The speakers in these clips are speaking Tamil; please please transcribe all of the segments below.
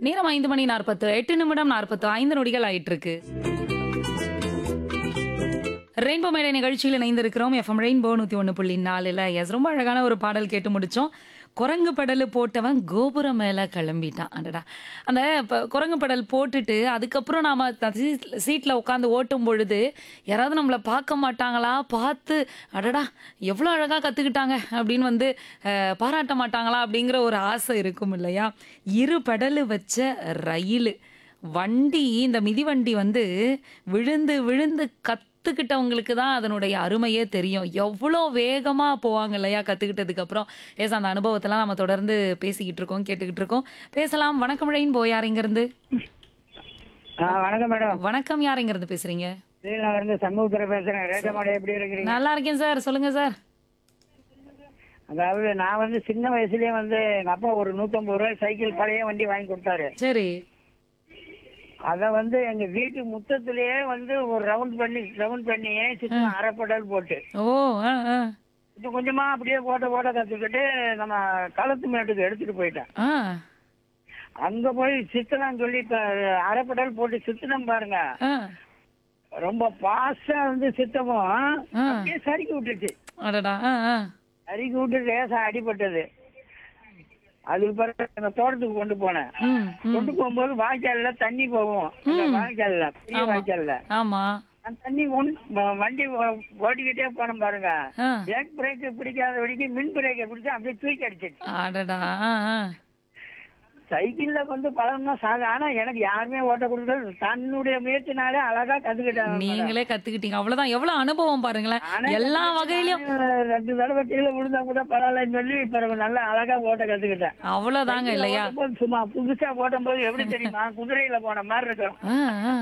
நேரம் ஐந்து மணி நாற்பத்து எட்டு நிமிடம் நாற்பத்து ஐந்து நொடிகள் ஆயிட்டு இருக்கு ரெயின்போ மேடை நிகழ்ச்சியில் இணைந்திருக்கிறோம் எஃப்எம் ரெயின்போ நூற்றி ஒன்று புள்ளி நாலில் எஸ் ரொம்ப அழகான ஒரு பாடல் கேட்டு முடித்தோம் குரங்கு படல் போட்டவன் கோபுரம் மேலே கிளம்பிட்டான் அடடா அந்த இப்போ குரங்கு படல் போட்டுட்டு அதுக்கப்புறம் நாம் சீட்டில் உட்காந்து ஓட்டும் பொழுது யாராவது நம்மளை பார்க்க மாட்டாங்களா பார்த்து அடடா எவ்வளோ அழகாக கற்றுக்கிட்டாங்க அப்படின்னு வந்து அஹ், பாராட்ட மாட்டாங்களா அப்படிங்கிற ஒரு ஆசை இருக்கும் இல்லையா இரு பெடலு வச்ச ரயில் வண்டி இந்த மிதிவண்டி வந்து விழுந்து விழுந்து கத்துக்கிட்டவங்களுக்கு தான் அதனுடைய அருமையே தெரியும் எவ்வளோ வேகமா போவாங்க இல்லையா கத்துக்கிட்டதுக்கு அப்புறம் ஏஸ் அந்த அனுபவத்தெல்லாம் நம்ம தொடர்ந்து பேசிக்கிட்டு இருக்கோம் கேட்டுக்கிட்டு இருக்கோம் பேசலாம் வணக்கம் ரெயின் போ யார் இருந்து ஆ வணக்கம் மேடம் வணக்கம் யார் இருந்து பேசுறீங்க நான் இருந்து சண்முகத்தில் பேசுறேன் ரேஜமாடி எப்படி இருக்கிறீங்க நல்லா இருக்கேன் சார் சொல்லுங்க சார் அதாவது நான் வந்து சின்ன வயசுலயே வந்து எங்க அப்பா ஒரு நூத்தம்பது ரூபாய் சைக்கிள் பழைய வண்டி வாங்கி கொடுத்தாரு சரி அத வந்து எங்க வீட்டு முத்தத்திலேயே வந்து ஒரு ரவுண்ட் பண்ணி ரவுண்ட் பண்ணி சின்ன அரைப்படல் போட்டு ஓ ஆ ஆ கொஞ்சம் கொஞ்சமா அப்படியே ஓட்ட ஓட்ட கத்துக்கிட்டு நம்ம களத்து மேட்டுக்கு எடுத்துட்டு போயிட்டேன் ஆ அங்க போய் சித்தலாம் சொல்லி இப்ப அரைப்படல் போட்டு சித்தனம் பாருங்க ஆ ரொம்ப பாஸ்டா வந்து சித்தமும் ஆ. அப்படியே சறுக்கி விட்டுச்சு அடடா ஆ ஆ சறுக்கி விட்டு லேசா அடிபட்டது அதுக்கு பிறகு அந்த தோட்டத்துக்கு கொண்டு போனேன் ம் ம் கொண்டு போகும்போது வாய்க்கால்ல தண்ணி போகும் அந்த வாய்க்கால்ல பெரிய வாய்க்கால்ல ஆமா அந்த தண்ணி ஒன்- வ- வண்டி ஓ- ஓட்டிக்கிட்டே போனோம் பாருங்க ஆ பிரேக் பிரேக் பிடிக்காத வரைக்கும் மின் பிரேக்கை பிடிச்சு அப்படியே தூக்கி அடிச்சிச்சு அடடா ஆ ஆ சைக்கிள்ல வந்து பழம்னா சாக ஆனா எனக்கு யாருமே ஓட்ட கொடுக்கறது தன்னுடைய முயற்சினாலே அழகா கத்துக்கிட்டாங்க நீங்களே கத்துக்கிட்டீங்க அவ்வளவுதான் எவ்வளவு அனுபவம் பாருங்களேன் எல்லா வகையிலயும் நானு ரெண்டு தடவை கீழே விழுந்தா கூட பரவாயில்லன்னு சொல்லி இப்ப நல்லா அழகா ஓட்ட கத்துக்கிட்டேன் அவ்வளவுதாங்க இல்லையா ஓட்டும்போது சும்மா புதுசா ஓட்டும் போது எப்படி தெரியுமா குதிரையில போன மாதிரி இருக்கும் ஆ, ஆ.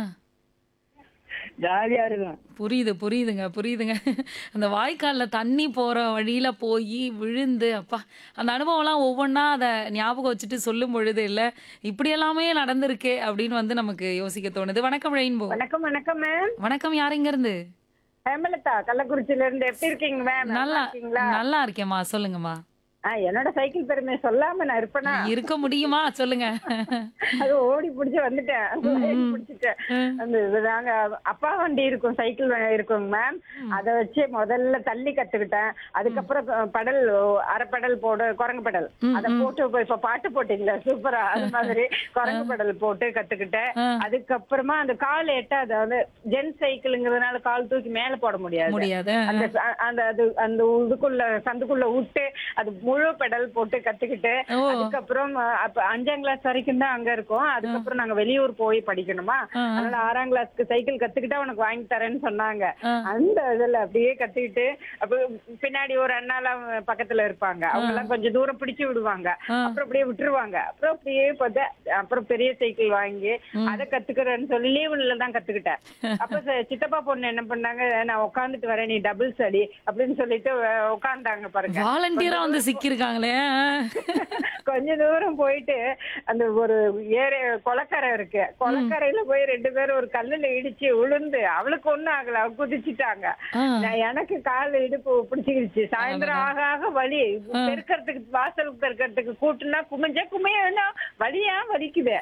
ஜாலியா இருக்கும் புரியுது புரியுதுங்க புரியுதுங்க அந்த வாய்க்கால்ல தண்ணி போற வழியில போய் விழுந்து அப்பா அந்த அனுபவம்லாம் ஒவ்வொன்றா அதை ஞாபகம் வச்சுட்டு சொல்லும் பொழுது இல்ல இப்படி எல்லாமே நடந்திருக்கே அப்படின்னு வந்து நமக்கு யோசிக்க தோணுது வணக்கம் ரெயின்போ வணக்கம் வணக்கம் மேம் வணக்கம் யார் இங்க இருந்து ஹேமலதா கள்ளக்குறிச்சியில இருந்து எப்படி இருக்கீங்க மேம் நல்லா இருக்கீங்களா நல்லா இருக்கேம்மா சொல்லுங்கம்மா ஆ, என்னோட சைக்கிள் பெருமை சொல்லாம நான் இருப்பேனா இருக்க முடியுமா சொல்லுங்க அது ஓடி பிடிச்சு வந்துட்டேன் ஓடி பிடிச்சிட்டேன் அந்த இது நாங்க அப்பா வண்டி இருக்கும் சைக்கிள் வ- இருக்குங்க மேம் அதை வச்சு முதல்ல தள்ளி கத்துக்கிட்டேன் அதுக்கப்புறம் க- படல் அரை படல் போடு குரங்கு படல் அதை போட்டு இப்ப- இப்ப பாட்டு போட்டீங்களா சூப்பரா அது மாதிரி குரங்கு படல் போட்டு கத்துக்கிட்டேன் ஆ. அதுக்கப்புறமா அந்த கால் எட்டாது அது ஜென் சைக்கிளுங்கிறதுனால கால் தூக்கி மேல போட முடியாது முடியாது அந்த ச- அந்த அது அந்த இதுக்குள்ள சந்துக்குள்ள விட்டு அது முழு பெடல் போட்டு கத்துக்கிட்டு ஓ. அதுக்கப்புறம் அஹ், அப்ப அஞ்சாம் கிளாஸ் வரைக்கும் தான் அங்க இருக்கோம் அதுக்கப்புறம் நாங்க வெளியூர் போய் படிக்கணுமா ஆ. அதனால ஆறாம் கிளாஸ்க்கு சைக்கிள் கத்துக்கிட்டா உனக்கு வாங்கி தரேன்னு சொன்னாங்க ஆ. அந்த இதுல அப்படியே கத்துக்கிட்டு அப்ப பின்னாடி ஒரு அண்ணாலாம் பக்கத்துல இருப்பாங்க அவங்க எல்லாம் கொஞ்சம் தூரம் பிடிச்சு விடுவாங்க ஆ. அப்புறம் அப்படியே விட்டுருவாங்க அப்புறம் அப்படியே பார்த்தா அப்புறம் பெரிய சைக்கிள் வாங்கி அதை கத்துக்கிறேன்னு சொல்லி லீவுல தான் கத்துக்கிட்டேன் அப்ப ச- சித்தப்பா பொண்ணு என்ன பண்ணாங்க நான் உட்காந்துட்டு வரேன் நீ டபுள்ஸ் அடி அப்படின்னு சொல்லிட்டு அஹ், உட்கார்ந்தாங்க பாருங்க வாலண்டியரா வந்து சிக்கியிருக்காங்களே கொஞ்ச தூரம் போயிட்டு அந்த ஒரு ஏரி கொளக்கரை இருக்கு கொளக்கரையில போய் ரெண்டு பேரும் ஒரு கல்லுல இடிச்சு விழுந்து அவளுக்கு ஒண்ணும் ஆகல அவ குதிச்சுட்டாங்க ஆ. நான் எனக்கு கால் இடுப்பு பிடிச்சிக்கிடுச்சு சாயந்தரம் ஆக ஆக வலி பெருக்கிறதுக்கு வாசல் பெருக்கிறதுக்கு கூட்டுனா குமிஞ்ச குமையா வலியா வலிக்குது